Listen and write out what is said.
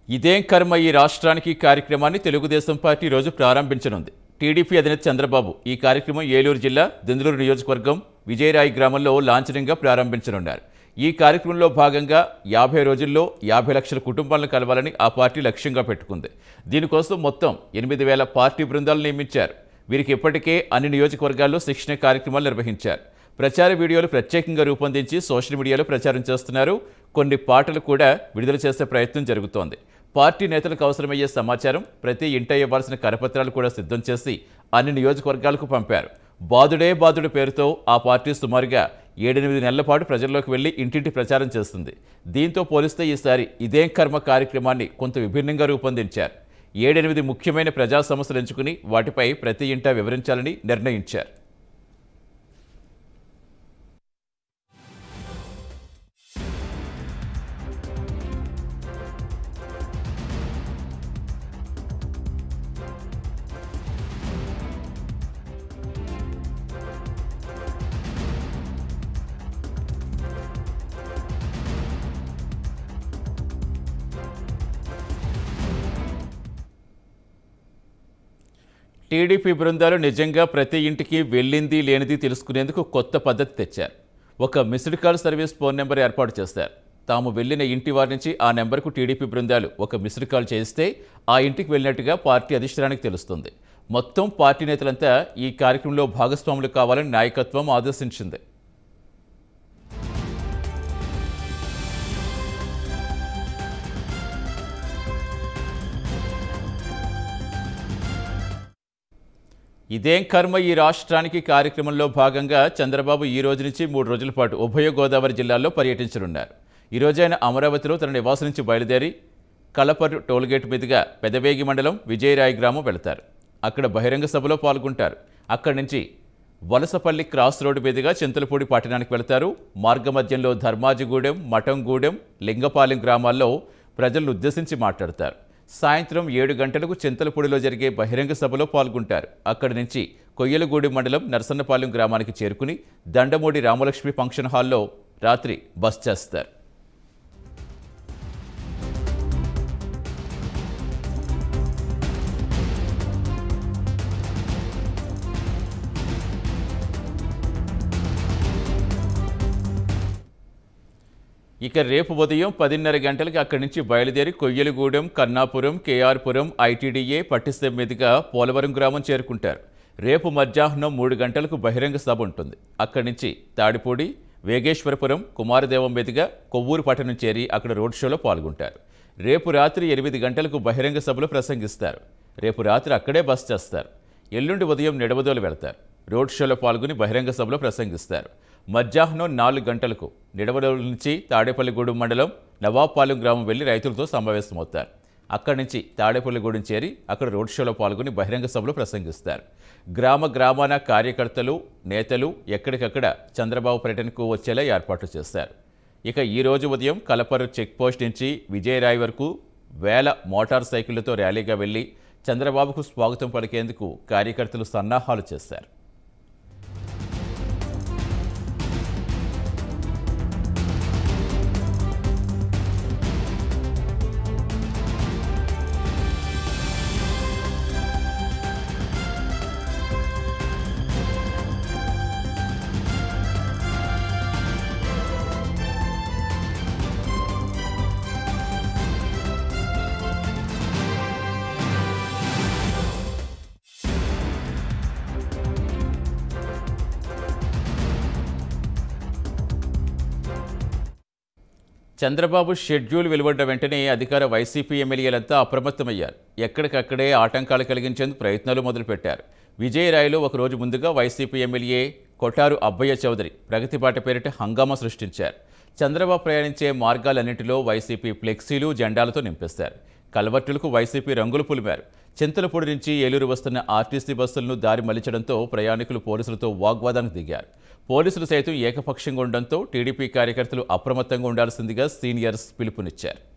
ఇదేం కర్మ ఈ రాష్ట్రానికి కార్యక్రమాన్ని తెలుగుదేశం పార్టీ రోజు ప్రారంభించనుంది టీడీపీ అధినేత చంద్రబాబు ఈ కార్యక్రమం ఏలూరు జిల్లా దెందులూరు నియోజకవర్గం విజయరాయి గ్రామంలో లాంఛనంగా ప్రారంభించనున్నారు ఈ కార్యక్రమంలో భాగంగా యాభై రోజుల్లో యాభై లక్షల కుటుంబాలను కలవాలని ఆ పార్టీ లక్ష్యంగా పెట్టుకుంది దీనికోసం మొత్తం ఎనిమిది వేల పార్టీ బృందాలు నియమించారు వీరికి ఇప్పటికే అన్ని నియోజకవర్గాల్లో శిక్షణ కార్యక్రమాలు నిర్వహించారు ప్రచార వీడియోలు ప్రత్యేకంగా రూపొందించి సోషల్ మీడియాలో ప్రచారం చేస్తున్నారు కొన్ని పాటలు కూడా విడుదల చేసే ప్రయత్నం జరుగుతోంది పార్టీ నేతలకు అవసరమయ్యే సమాచారం ప్రతి ఇంట ఇవ్వాల్సిన కరపత్రాలు కూడా సిద్ధం చేసి అన్ని నియోజకవర్గాలకు పంపారు బాదుడే బాదుడు పేరుతో ఆ పార్టీ సుమారుగా ఏడెనిమిది నెలల పాటు ప్రజల్లోకి వెళ్లి ఇంటింటి ప్రచారం చేస్తుంది దీంతో పోలిస్తే ఈసారి ఇదేం కర్మ కార్యక్రమాన్ని కొంత విభిన్నంగా రూపొందించారు ఏడెనిమిది ముఖ్యమైన ప్రజా సమస్యలు ఎంచుకుని వాటిపై ప్రతి ఇంటా వివరించాలని నిర్ణయించారు టీడీపీ బృందాలు నిజంగా ప్రతి ఇంటికి వెళ్ళింది లేనిది తెలుసుకునేందుకు కొత్త పద్ధతి తెచ్చారు ఒక missed call service phone number ఏర్పాటు చేస్తారు తాము వెళ్ళిన ఇంటి వారి నుంచి ఆ నెంబర్కు టీడీపీ బృందాలు ఒక మిస్డ్ కాల్ చేస్తే ఆ ఇంటికి వెళ్ళినట్టుగా పార్టీ అధిష్టానానికి తెలుస్తుంది మొత్తం పార్టీ నేతలంతా ఈ కార్యక్రమంలో భాగస్వాములు కావాలని నాయకత్వం ఆదేశించింది ఇదేం కర్మ ఈ రాష్ట్రానికి కార్యక్రమంలో భాగంగా చంద్రబాబు ఈ రోజు నుంచి మూడు రోజుల పాటు ఉభయ గోదావరి జిల్లాల్లో పర్యటించనున్నారు ఈ రోజు ఆయన అమరావతిలో తన నివాసం నుంచి బయలుదేరి కలపరు టోల్గేట్ మీదుగా పెదవేగి మండలం విజయరాయి గ్రామం వెళతారు అక్కడ బహిరంగ సభలో పాల్గొంటారు అక్కడి నుంచి వలసపల్లి క్రాస్ రోడ్డు మీదుగా చింతలపూడి పట్టణానికి వెళతారు మార్గమధ్యంలో ధర్మాజిగూడెం మఠంగూడెం లింగపాలెం గ్రామాల్లో ప్రజలను ఉద్దేశించి మాట్లాడతారు సాయంత్రం ఏడు గంటలకు చింతలపూడిలో జరిగే బహిరంగ సభలో పాల్గొంటారు అక్కడి నుంచి కొయ్యలగూడి మండలం నరసన్నపాలెం గ్రామానికి చేరుకుని దండమూడి రామలక్ష్మి ఫంక్షన్ హాల్లో రాత్రి బస్ చేస్తారు ఇక రేపు ఉదయం పదిన్నర గంటలకు అక్కడి నుంచి బయలుదేరి కొయ్యలగూడెం కన్నాపురం కేఆర్పురం ఐటీడీఏ పట్టిసెం మీదుగా పోలవరం గ్రామం చేరుకుంటారు రేపు మధ్యాహ్నం మూడు గంటలకు బహిరంగ సభ ఉంటుంది అక్కడి నుంచి తాడిపూడి వేగేశ్వరపురం కుమారదేవం మీదుగా కొవ్వూరు పట్టణం చేరి అక్కడ రోడ్ షోలో పాల్గొంటారు రేపు రాత్రి ఎనిమిది గంటలకు బహిరంగ సభలో ప్రసంగిస్తారు రేపు రాత్రి అక్కడే బస్ చేస్తారు ఎల్లుండి ఉదయం నిడవదోలు వెళతారు రోడ్ షోలో పాల్గొని బహిరంగ సభలో ప్రసంగిస్తారు మధ్యాహ్నం నాలుగు గంటలకు నిడవడోలు నుంచి తాడేపల్లిగూడెం మండలం నవాబ్పాలెం గ్రామం వెళ్లి రైతులతో సమావేశమవుతారు అక్కడి నుంచి తాడేపల్లిగూడెం చేరి అక్కడ రోడ్ షోలో పాల్గొని బహిరంగ సభలో ప్రసంగిస్తారు గ్రామ గ్రామాన కార్యకర్తలు నేతలు ఎక్కడికక్కడ చంద్రబాబు పర్యటనకు వచ్చేలా ఏర్పాట్లు చేస్తారు ఇక ఈ రోజు ఉదయం కలపరు చెక్ పోస్ట్ నుంచి విజయరాయ్ వరకు వేల మోటార్ సైకిళ్లతో ర్యాలీగా వెళ్లి చంద్రబాబుకు స్వాగతం పలికేందుకు కార్యకర్తలు సన్నాహాలు చేశారు చంద్రబాబు షెడ్యూల్ వెలువడ్డ వెంటనే అధికార వైసీపీ ఎమ్మెల్యేలంతా అప్రమత్తమయ్యారు ఎక్కడికక్కడే ఆటంకాలు కలిగించేందుకు ప్రయత్నాలు మొదలుపెట్టారు విజయరాయలో ఒక రోజు ముందుగా వైసీపీ ఎమ్మెల్యే కొటారు అబ్బయ్య చౌదరి ప్రగతిబాట పేరిట హంగామా సృష్టించారు చంద్రబాబు ప్రయాణించే మార్గాలన్నింటిలో వైసీపీ ఫ్లెక్సీలు జెండాలతో నింపేశారు కలవట్టులకు వైసీపీ రంగులు పులిమారు చింతలపూడి నుంచి ఏలూరు వస్తున్న ఆర్టీసీ బస్సులను దారి మళ్లించడంతో ప్రయాణికులు పోలీసులతో వాగ్వాదానికి దిగారు పోలీసులు సైతం ఏకపక్షంగా ఉండడంతో టీడీపీ కార్యకర్తలు అప్రమత్తంగా ఉండాల్సిందిగా సీనియర్స్ పిలుపునిచ్చారు